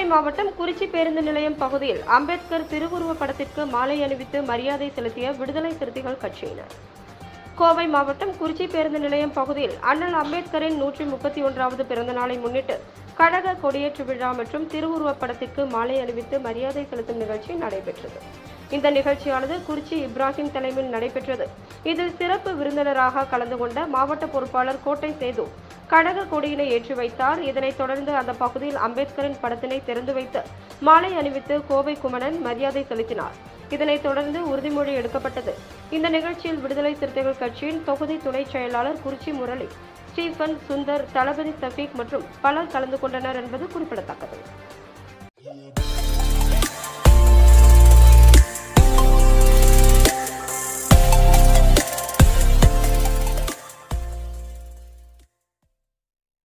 கோவை மாவட்டம் குறிச்சி பேருந்து நிலையம் பகுதியில் அம்பேத்கர் திருவுருவ படத்திற்கு மாலை அணிவித்து மரியாதை செலுத்திய விடுதலை சிறுத்தைகள் கட்சியினர் கோவை மாவட்டம் குறிச்சி பேருந்து நிலையம் பகுதியில் அண்ணல் அம்பேத்கரின் நூற்றி முப்பத்தி ஒன்றாவது பிறந்த நாளை முன்னிட்டு கழக கொடியேற்று விழா மற்றும் திருவுருவப் படத்திற்கு மாலை அணிவித்து மரியாதை செலுத்தும் நிகழ்ச்சி நடைபெற்றது இந்த நிகழ்ச்சியானது குறிச்சி இப்ராஹிம் தலைமையில் நடைபெற்றது இதில் சிறப்பு விருந்தினராக கலந்து கொண்ட மாவட்ட பொறுப்பாளர் கோட்டை சேது கழக கொடியினை ஏற்றி வைத்தார் இதனைத் தொடர்ந்து அந்த பகுதியில் அம்பேத்கரின் படத்தினை திறந்து வைத்து மாலை அணிவித்து கோவை குமணன் மரியாதை செலுத்தினார் இதனைத் தொடர்ந்து உறுதிமொழி எடுக்கப்பட்டது இந்த நிகழ்ச்சியில் விடுதலை சிறுத்தைகள் கட்சியின் தொகுதி துணை செயலாளர் குறிச்சி முரளி ஸ்டீபன் சுந்தர் தளபதி சஃபீக் மற்றும் பலர் கலந்து கொண்டனர் என்பது குறிப்பிடத்தக்கது